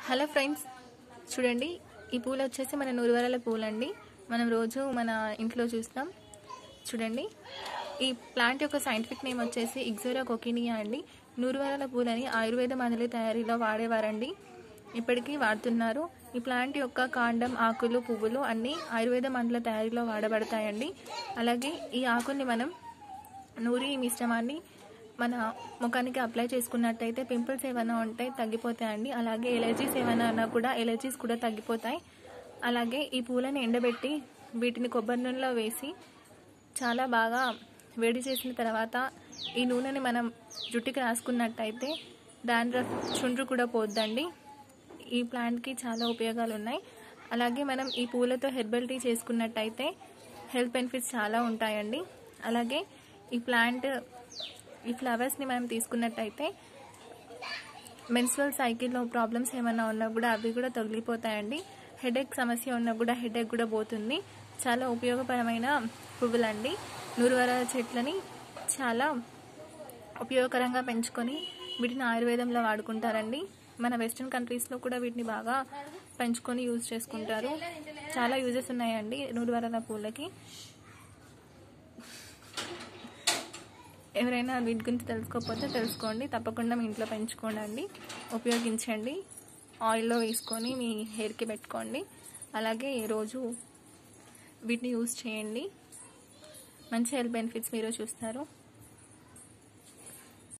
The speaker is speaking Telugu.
హలో ఫ్రెండ్స్ చూడండి ఈ పూలు వచ్చేసి మన నూరువరాల పూలు అండి మనం రోజు మన ఇంట్లో చూస్తాం చూడండి ఈ ప్లాంట్ యొక్క సైంటిఫిక్ నేమ్ వచ్చేసి ఇగ్జోరా కొకినియా అండి నూరువరాల పూలని ఆయుర్వేద మందుల తయారీలో వాడేవారండి ఇప్పటికీ వాడుతున్నారు ఈ ప్లాంట్ యొక్క కాండం ఆకులు పువ్వులు అన్నీ ఆయుర్వేద మందుల తయారీలో వాడబడతాయండి అలాగే ఈ ఆకుల్ని మనం నూరి ఈ మిశ్రమాన్ని మన ముఖానికి అప్లై చేసుకున్నట్టయితే పింపుల్స్ ఏమైనా ఉంటే తగ్గిపోతాయండి అలాగే ఎలర్జీస్ ఏమైనా ఉన్నా కూడా ఎలర్జీస్ కూడా తగ్గిపోతాయి అలాగే ఈ పూలను ఎండబెట్టి వీటిని కొబ్బరి నూనెలో వేసి చాలా బాగా వేడి చేసిన తర్వాత ఈ నూనెని మనం జుట్టుకి రాసుకున్నట్టయితే డాండ్రఫ్ చుండ్రు కూడా పోద్దండి ఈ ప్లాంట్కి చాలా ఉపయోగాలు ఉన్నాయి అలాగే మనం ఈ పూలతో హెర్బల్ టీ చేసుకున్నట్టయితే హెల్త్ బెనిఫిట్స్ చాలా ఉంటాయండి అలాగే ఈ ప్లాంట్ ఈ ఫ్లవర్స్ని మనం తీసుకున్నట్టయితే మెన్స్ట్రల్ సైకిల్లో ప్రాబ్లమ్స్ ఏమైనా ఉన్నా కూడా అవి కూడా తొలగిపోతాయండి హెడేక్ సమస్య ఉన్నా కూడా హెడేక్ కూడా పోతుంది చాలా ఉపయోగకరమైన పువ్వులండి నూరువరాల చెట్లని చాలా ఉపయోగకరంగా పెంచుకొని వీటిని ఆయుర్వేదంలో వాడుకుంటారండి మన వెస్ట్రన్ కంట్రీస్లో కూడా వీటిని బాగా పెంచుకొని యూజ్ చేసుకుంటారు చాలా యూజెస్ ఉన్నాయండి నూరువరాల పూలకి ఎవరైనా వీటి గురించి తెలుసుకోకపోతే తెలుసుకోండి తప్పకుండా మీ ఇంట్లో పెంచుకోండి ఉపయోగించండి ఆయిల్లో వేసుకొని మీ హెయిర్కి పెట్టుకోండి అలాగే రోజు వీటిని యూజ్ చేయండి మంచి హెల్త్ బెనిఫిట్స్ మీరు చూస్తారు